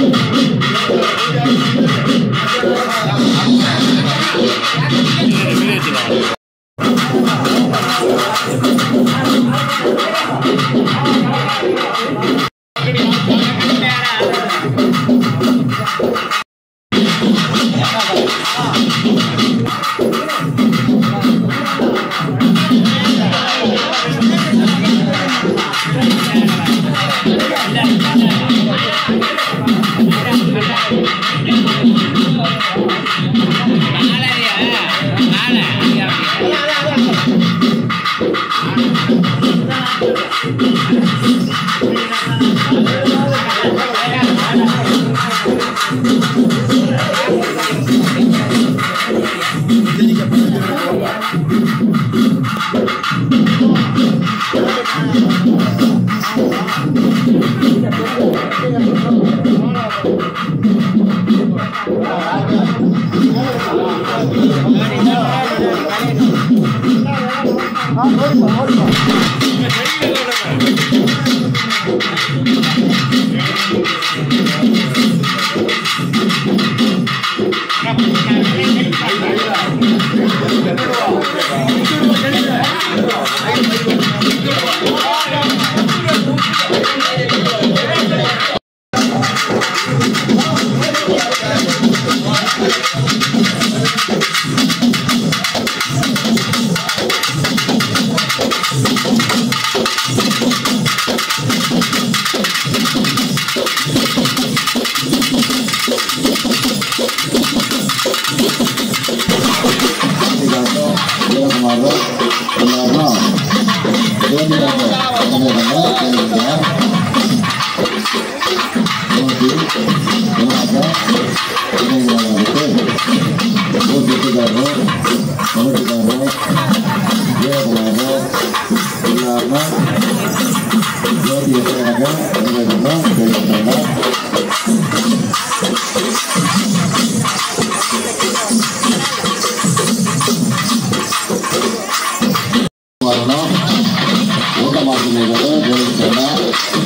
வரணும் ஊட்டமாக்குறது ஜோதிக்கு சொன்னால்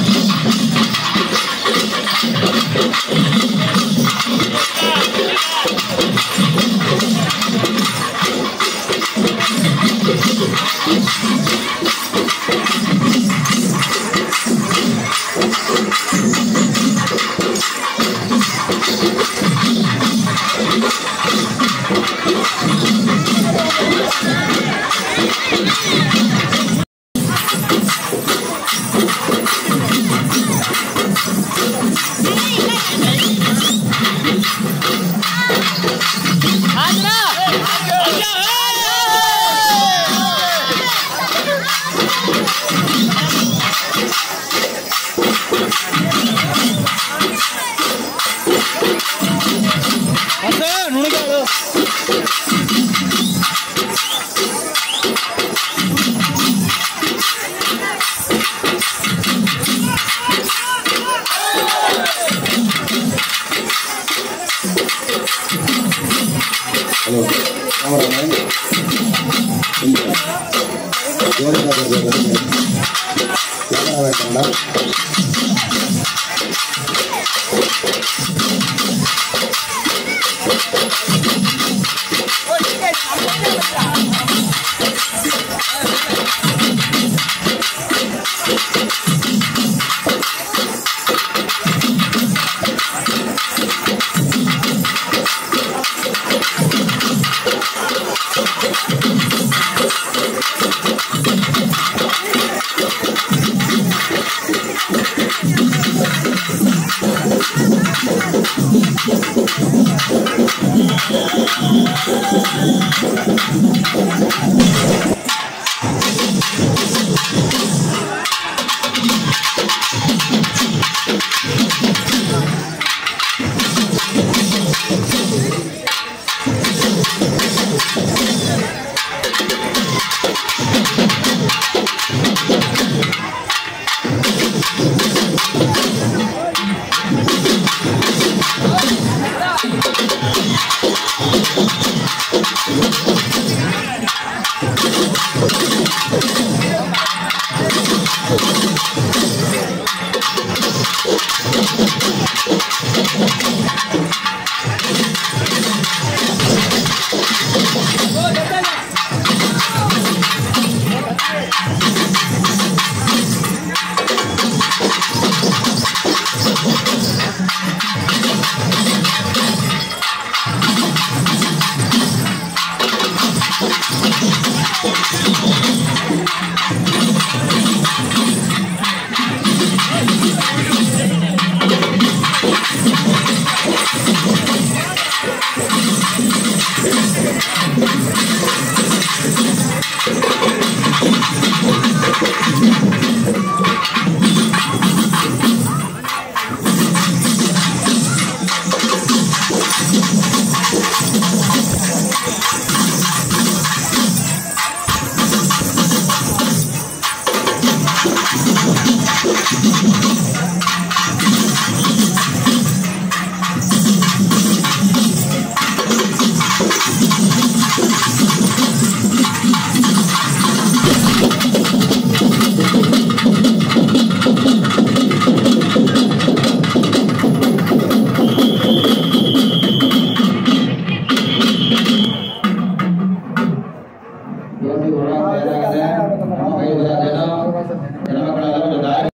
hello cameraman இந்த ஜோதிகா கேமரா வேண்டாம்டா யோசி உலகம் வேறாக நம்ம கையில் ஜனம் ஜனமக்களால் ஒரு தாய்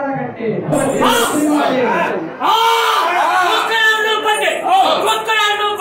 ಮಕ್ಕಳನ್ನು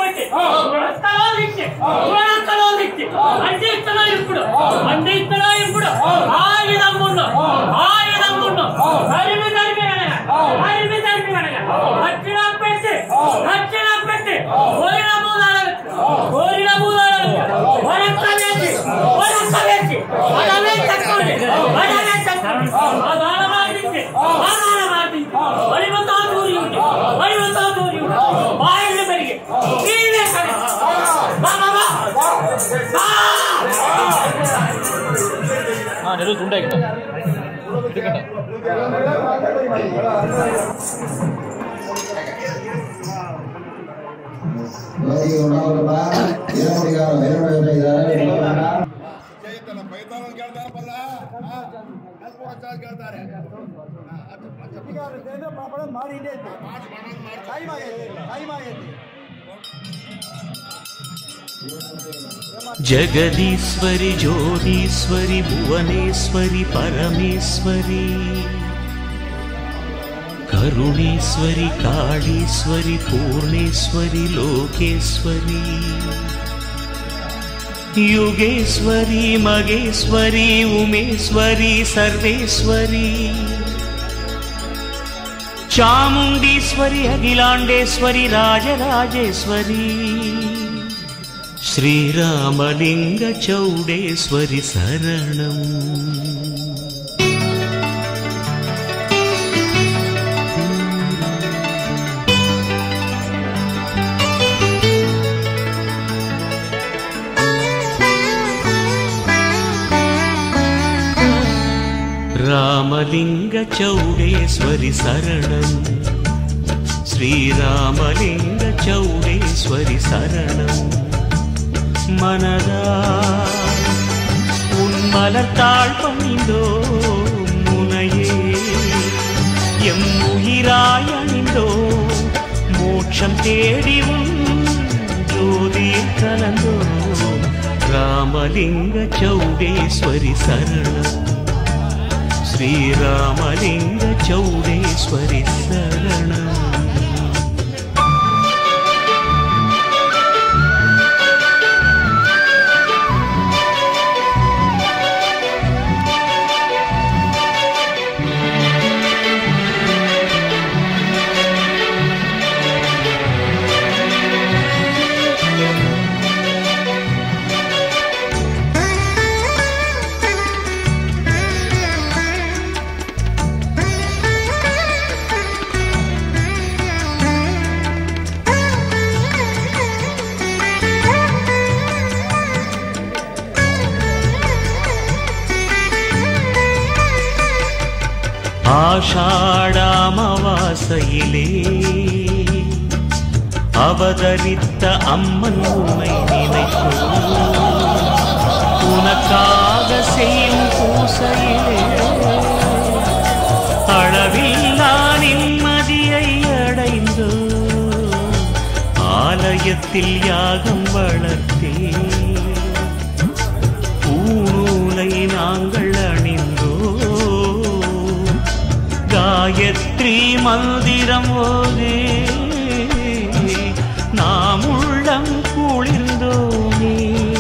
நடு துண்டாக்கிட்டேன் இருக்கட்டும் ஜோதி உணவுப்பா இரமுடிகாரம் இரமுடி செய்தார் ಜಯತನ ಪೈತಾನ ಕೇಳ್ತಾರೆ ಬಲ್ಲ ಸ್ವಲ್ಪ ಕೇಳ್ತಾರೆ जगदीश्वरि ज्योतीश्वरि भुवनेश्वरि परमेश्वरि करुणेश्वरि काळीश्वरि पूर्णेश्वरि लोकेश्वरि युगेश्वरि मगेश्वरि उमेश्वरि सर्वेश्वरि चामुण्डीश्वरि अखिलाण्डेश्वरि राजराजेश्वरी श्रीरामलिङ्गचौडेश्वरि शरणम् रामलिङ्गचौडेश्वरि शरणम् श्रीरामलिङ्गचौडेश्वरि शरणम् மனதா உன் மலர்த்தாள் பணிந்தோ முனையே எம் உயிராய் அணிந்தோ மோட்சம் தேடி உன் ஜோதியில் கலந்தோ ராமலிங்க சௌடேஸ்வரி சரணம் ஸ்ரீராமலிங்க சௌடேஸ்வரி சரணம் ஆஷாடாமவாசையிலே அவதரித்த அம்மன் உமை நினைக்கும் உனக்காக செய்யும் பூசையிலே அளவில்லா நிம்மதியை அடைந்தோ ஆலயத்தில் யாகம் வளர்த்தே பூநூலை நாங்கள் அணிந்தோ காயத்ரி மந்திரம் ஓதே நாம் உள்ளம் குளிர்ந்தோமே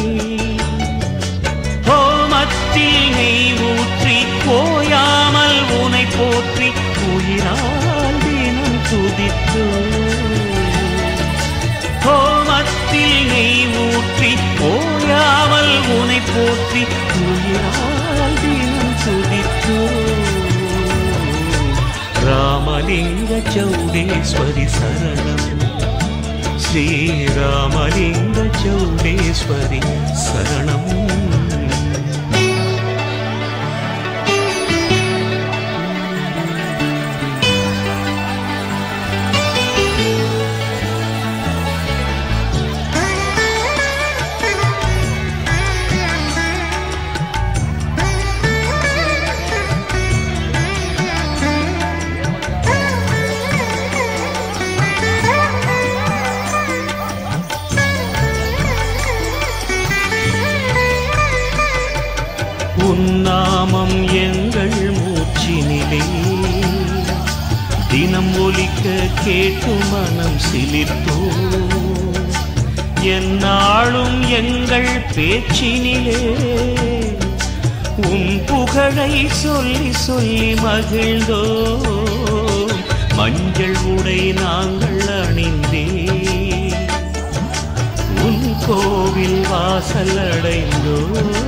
ஹோமத்தில் நெய் ஊற்றி ஓயாமல் உனை போற்றி உயிரால் தினம் துதித்தோ ஹோமத்தில் நெய் ஊற்றி ஓயாமல் உனை போற்றி உயிரால் தினம் துதித்தோ ராமலிங்க சௌடேஸ்வரி சரணம் ஸ்ரீராமலிங்க சௌடேஸ்வரி சரணம் உன்னாமம் எங்கள் மூச்சினிலே தினம் ஒலிக்க கேட்டு மனம் சிலிர்த்தோ என்னாலும் எங்கள் பேச்சினிலே உன் புகழை சொல்லி சொல்லி மகிழ்ந்தோ மஞ்சள் உடை நாங்கள் அணிந்தே உன் கோவில் வாசல் அடைந்தோ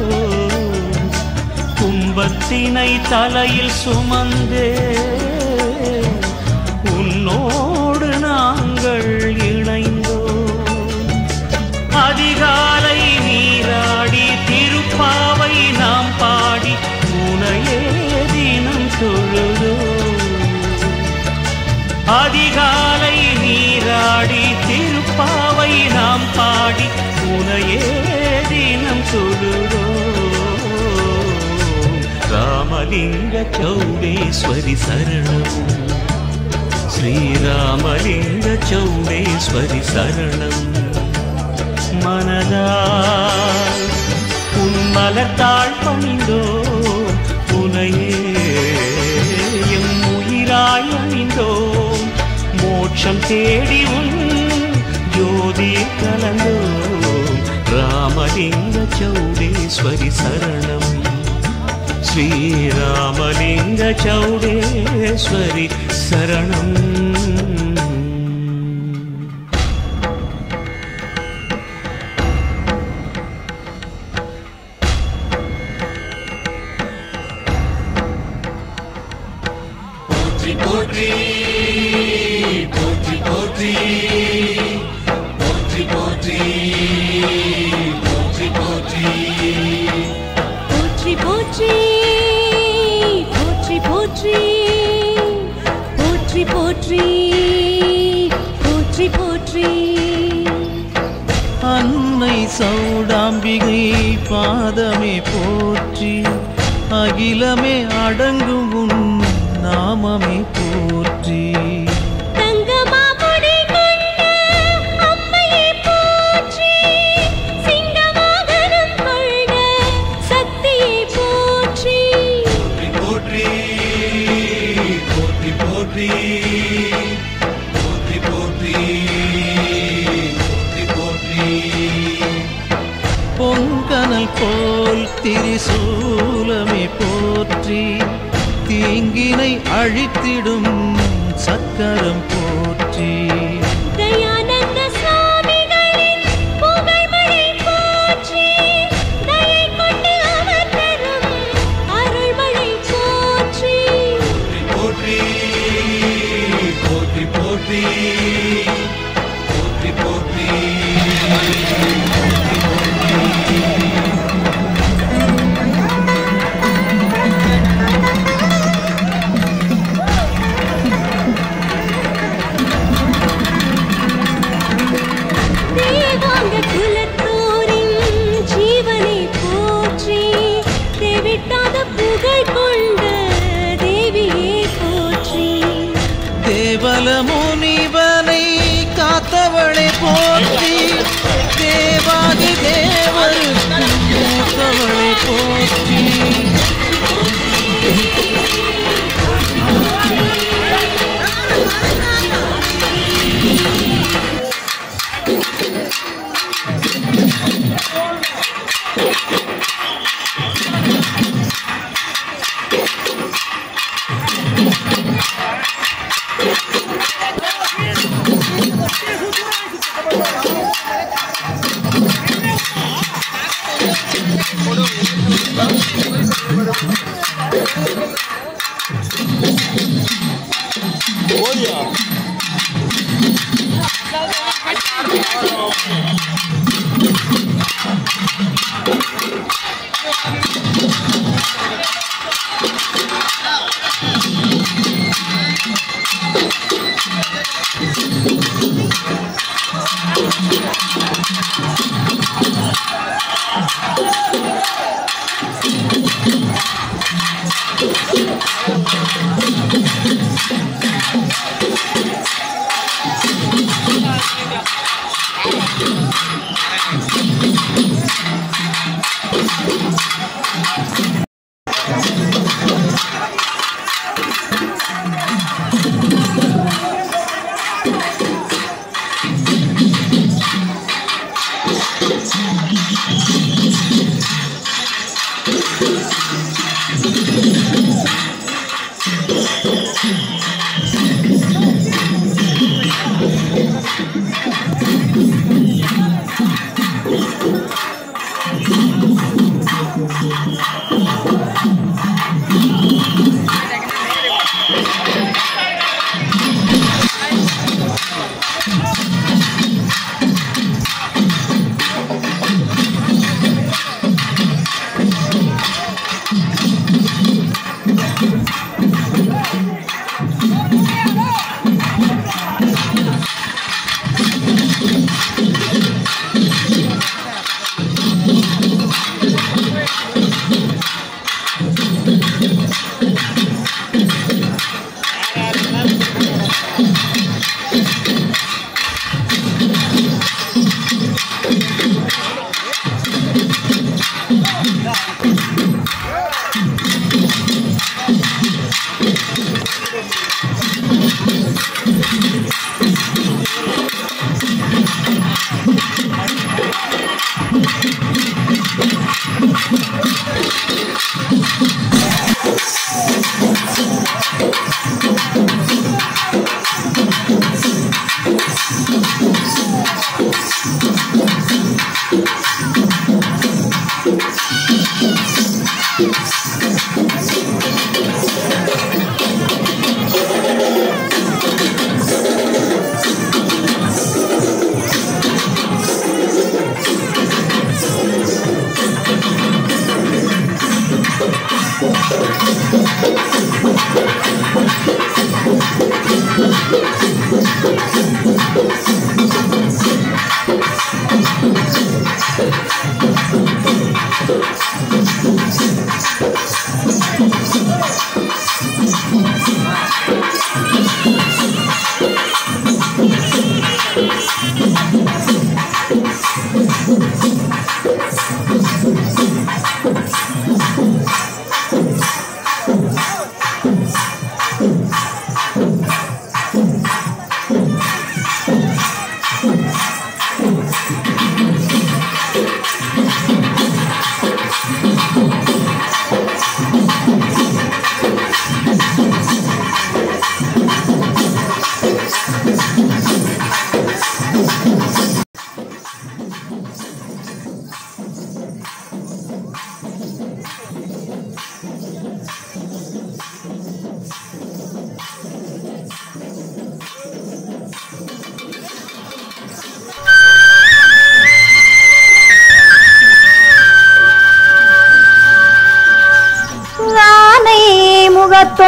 கும்பத்தினை தலையில் சுமந்தே உன்னோடு நாங்கள் இணைந்தோ அதிகாலை நீராடி திருப்பாவை நாம் பாடி உன் பாடி உனையே தினம் தொழுதோம் ராமலிங்க சௌடேஸ்வரி சரணம் ஸ்ரீராமலிங்க சௌடேஸ்வரி சரணம் மனதால் உன்மலத்தாள் பணிந்தோ உனையே எம் உயிராய் அணிந்தோம் மோட்சம் தேடி உன் ஜோதி கலந்தோம் ராமலிங்க சௌடேஸ்வரி சரணம் ஸ்ரீராமலிங்க சௌடேஸ்வரி சரணம் போற்றி போற்றி போற்றி போற்றி போற்றி போற்றி போற்றி போற்றி போற்றி போற்றி போற்றி போற்றி போற்றி போற்றி போற்றி போற்றி அன்னை சௌடாம்பிகை பாதமே போற்றி அகிலமே அடங்கும் உன் நாமமே போற்றி தங்கமாமுடி கொண்ட அம்மையை போற்றி சிங்கவாகனம் கொண்ட சக்தியை போற்றி போற்றி போற்றி போற்றி போற்றி போற்றி போற்றி போற்றி பொங்கனல் போல் திரிசூலமே போற்றி தீங்கினை அழித்திடும் சக்கரம் போற்றி தயானந்த சுவாமிகளின் புகழ்மழை போற்றி தயை கொண்டு அவர் தரும் அருள்மழை போற்றி போற்றி போற்றி போற்றி போற்றி போற்றி தேவாங்க குலத்தோரின் ஜீவனை போற்றி தேவிட்டாத புகழ் கொண்ட தேவியே போற்றி தேவல முனிவனை காத்தவளை போற்றி தேவாதி தேவர் மூத்தவளை போற்றி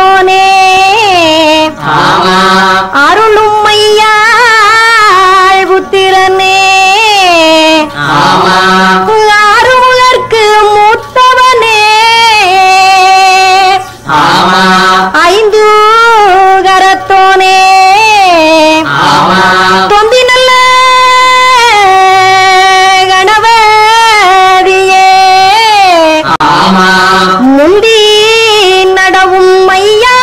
கரத்தோனே அருளும் ஐயாள் புத்திரனே ஆறுமுகற்கு மூத்தவனே ஐந்து கரத்தோனே தொந்தி நல்ல கணபதியே முந்தி நடவும் ஐயா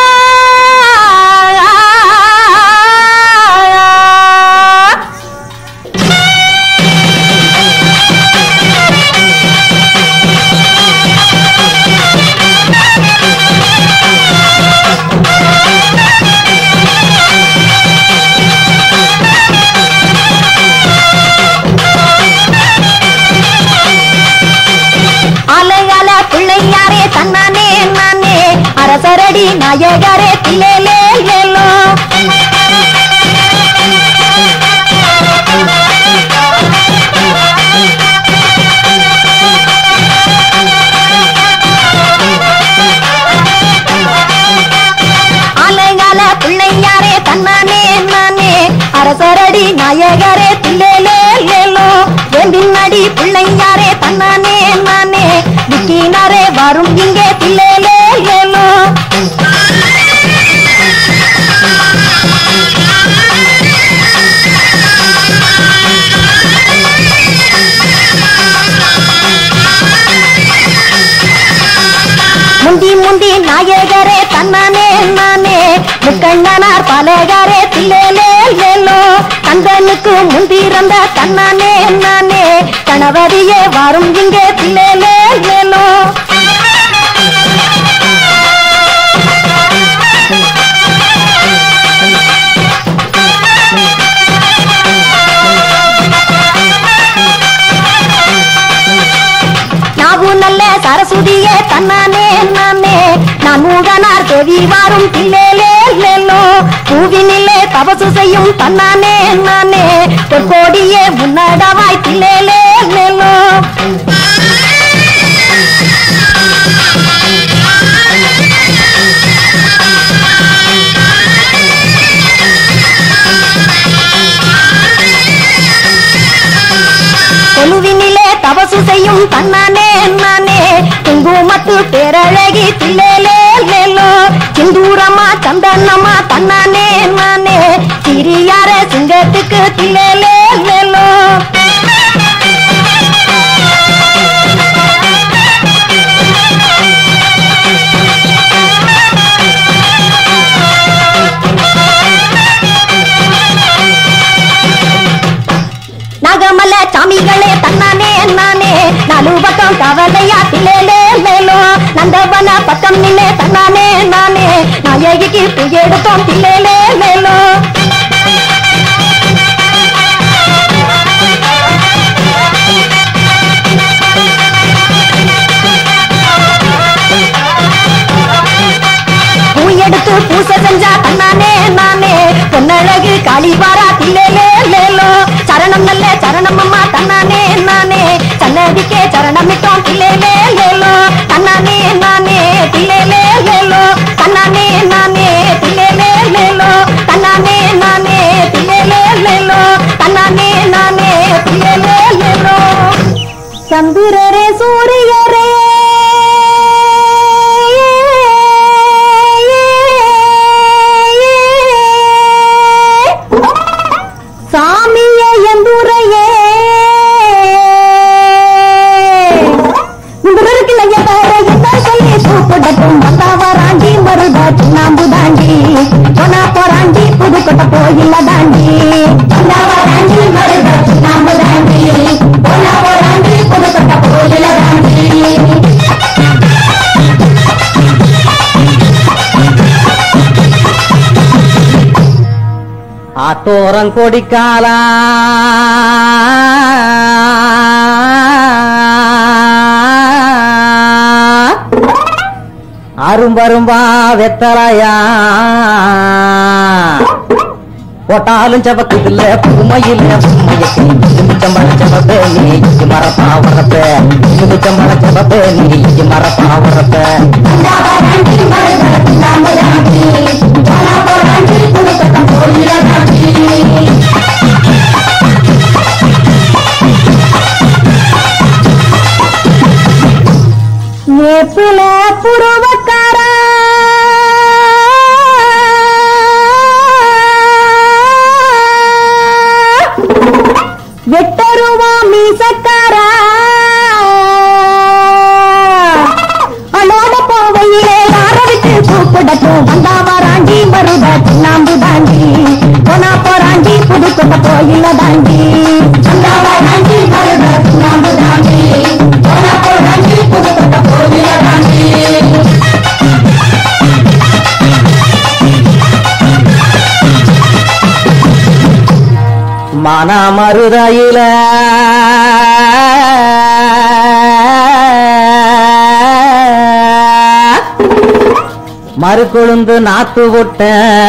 அலையால பிள்ளையாரே தன்னானே நானே அரசரடி நாயகரே திலேலே லேலோ அலையால பிள்ளையாரே தன்னானே நானே அரசரடி நாயகரே தில்லேலே லேலோ என் பின்னாடி பிள்ளையாரே தன்னானே நானே விக்கினாரே வரும் இங்கே தில்லேலே லேலோ முந்தி முந்தி நாயகரே தன்னானே நானே முக்கண்ணனார் பலகரே தில்லேலே லேலோ கந்தனுக்கு முந்திறந்த தன்னானே நானே கணவரியே வரும் இங்கே தில்லேலே லேலோ நாவு நல்ல சரஸ்வதியே தன்னானே நானே நான் மூகனார் தேவி வாரும் தில்லேலே லேலோ பூவினிலே தபசு செய்யும் தன்னானே நானே பொற்கோடியே முன்னடவாய் தில்லேலே லேலோ கொலுவினிலே தபசு செய்யும் தன்னானே நானே குங்குமத்து பேரழகி தில்லேலே லேலோ சிந்தூரமா சந்தனமா தன்னானே நானே சிறியார சிங்கத்துக்கு தில்லேலே லேலோ நகமல சாமிகளே தன்னானே நானே நாலு பக்கம் கவலையா தில்லேலே மேலோ நந்தவன பக்கம் நின்னே தன்னானே நானே நாயகிக்கு புயெடுத்தோம் தில்லேலே மேலோ பூ எடுத்து பூசை செஞ்சா தன்னானே நானே பொன்னழகு காளிவாரா தில்லேலே லேலோ சரணம் நல்ல சரணம் அம்மா தன்னானே நானே சன்னதிக்கே சரணமிட்டோம் தில்லேலே லேலோ தன்னானே நானே தில்லேலே லேலோ தன்னானே நானே தில்லேலே லேலோ தன்னானே நானே தில்லேலே லேலோ தன்னானே நானே தில்லேலே லேலோ சந்திரரே சூரியரே சாமியே எந்துரையே இவருக்கு ஐயா பேர என்ன சொல்லி கூப்பிடட்டும் வந்தா வராண்டி மருதா சுண்ணாம்பு தாண்டி சொன்னா போராண்டி புதுக்கோட்டை போயில்ல தாண்டி வந்தா வராண்டி மருதா சுண்ணாம்பு தாண்டி சொன்னா போராண்டி புதுக்கோட்டை போயில்ல தாண்டி ஆத்தோரம் கொடிக்காலா அரும்பரும்பா வெத்தலையா போட்டாலும் செவக்குதில்ல புதுமையில புதுமையக்கு மிச்சம்பழ செவப்பே நீ இஞ்சி மரப்பா வரப்ப மிச்சம்பழ செவப்பே நீ இஞ்சி மரப்பா வரப்ப வந்தா வராண்டி மருதா சுண்ணாம்பு வேப்பில புருவக்கார வெட்டருவா மீசக்கார அலோட போவையிலே யார விட்டு கூப்பிடட்டும் வந்தா வராண்டி மருத சுண்ணாம்பு தாண்டி போனா போராண்டி புதுக்கோட்டை கோயில தாண்டி வந்தா வராண்டி மருத சுண்ணாம்பு தாண்டி போனா போராண்டி புதுக்கோட்டை கோயில தாண்டி மன மருதையில மறுக்கொழுந்து நாத்து விட்ட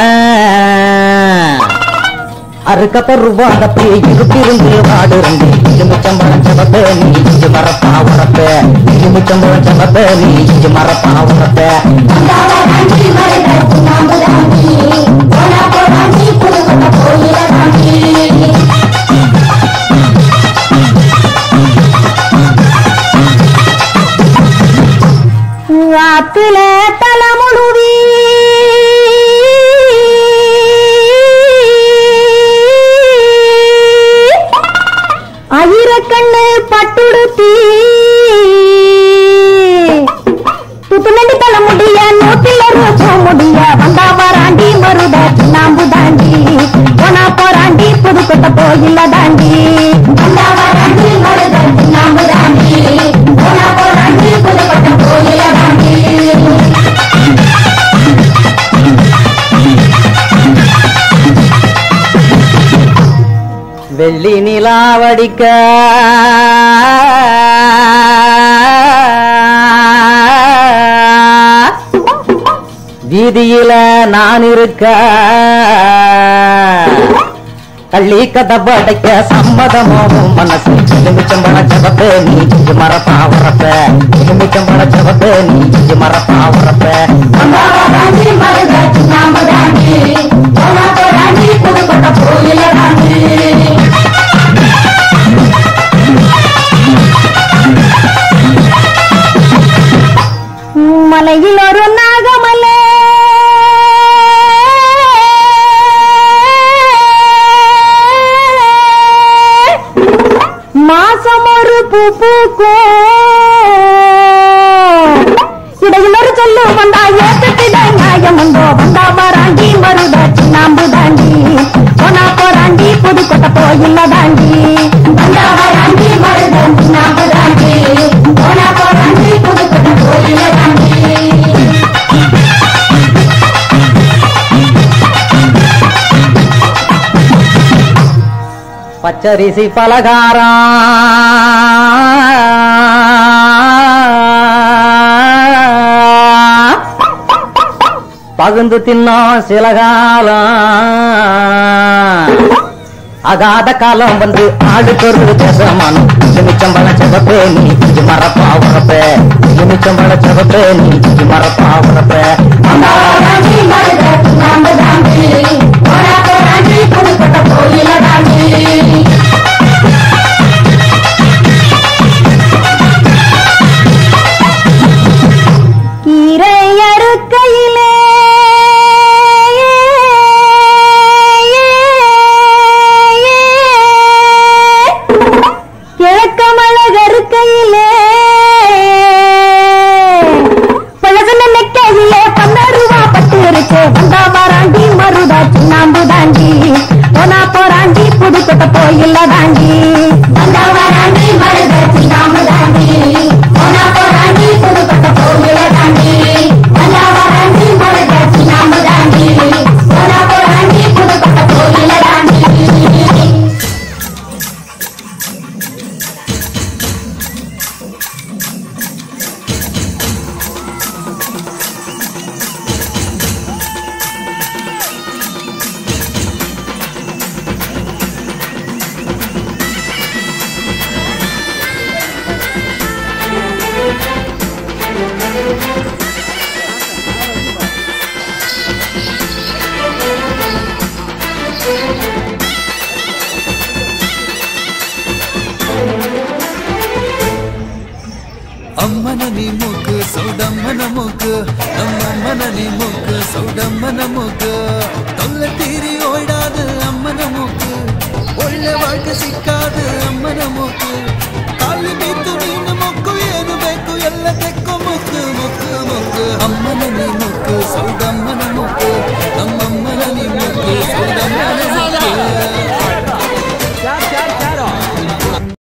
அறுக்கப்ப ரூபாதப்பி இருப்பிருந்து வாடுறந்து இருமுச்சம்பழம் செவப்ப நீ இஞ்சு மரப்பா உரப்ப இருமுச்சம்பழம் செவப்ப நீ இஞ்சு மரப்பா உரப்ப வந்தா வராண்டி மருத சுண்ணாம்பு தாண்டி போனா போராண்டி புதுக்கோட்டை கோயில தாண்டி ஆத்துல தலமுழுவி ஆயிரக்கண்ணு பட்டுடுத்தி துத்துநண்டி தல முடிய நூத்தில ரோசோ முடிய வந்தா வராண்டி மருத சுண்ணாம்பு தாண்டி போனா போராண்டி புதுக்கோட்டை கோயில தாண்டி வந்தா வராண்டி மருத சுண்ணாம்பு தாண்டி போனா போராண்டி புதுக்கோட்டை கோயில தாண்டி வெள்ளி நிலாவடிக்க வீதியில நான் இருக்க கள்ளி கதை படைக்க சம்மதமோ மனசு எலுமிச்சம்பழ ஜபத்து நீ இஞ்சி மரப்பா உரப்ப எலுமிச்சம்பழ ஜபத்து நீ இஞ்சி மரப்பா உரப்ப வந்தா வராண்டி மருத சுண்ணாம்பு தாண்டி போனா போராண்டி புதுக்கோட்டை கோயில தாண்டி மலையில் ஒரு நாகமலை மாசம் ஒரு பூ பூக்கும் இடையில் ஒரு சொல்லு வந்தா ஏத்துக்கிட நியாயம் உண்டோ வந்தா வராண்டி மருத சுண்ணாம்பு தாண்டி போனா போராண்டி புதுக்கோட்டை கோயில்ல தாண்டி வந்தா வராண்டி மருத சுண்ணாம்பு தாண்டி போனா போராண்டி புதுக்கோட்டை கோயில்ல தாண்டி பச்சரிசி பலகாரம் பகுந்து தின்னோம் சில காலம் அகாத காலம் வந்து ஆளுக்கொரு தேசமானும் எலுமிச்சம்பழ செவப்பே நீ இஞ்சி மரப்பா உரப்ப எலுமிச்சம்பழ செவப்பே நீ இஞ்சி மரப்பா உரப்ப வந்தா வராண்டி மருத சுண்ணாம்பு தாண்டி போனா போராண்டி புதுக்கோட்டை கோயில்ல தாண்டி கீரை அறுக்கையிலே கிழக்கமழகருக்கையிலே பழச நினைக்கையிலே பன்னெண்டு ரூபா பட்டு இருக்கு வந்தா வராண்டி மருதா சுண்ணாம்பு தாண்டி போனா போராண்டி புதுக்கோட்டை கோயில்ல தாண்டி வந்தா வராண்டி மருதா சுண்ணாம்பு தாண்டி போனா போராண்டி புதுக்கோட்டை கோயில்ல தாண்டி வந்தா வராண்டி மருதா சுண்ணாம்பு தாண்டி போனா போராண்டி புதுக்கோட்டை கோயில்ல தாண்டி ಅಮ್ಮನ ನೀ ಮುಗ್ಗು ಸೋ ಸೌಡಮ್ಮನ ಮೂಗು ನಮ್ಮಮ್ಮನ ನೀ ಮೂಗು ಸೌಡಮ್ಮನ ಮೂಗು ತೊಲ್ಲ ತೀರಿ ಓಡಾದ ಅಮ್ಮನ ಮೂಗು ಒಳ್ಳೆ வாழ்க்கை ಸಿಕ್ಕಾದ ಅಮ್ಮನ ಮೂಗು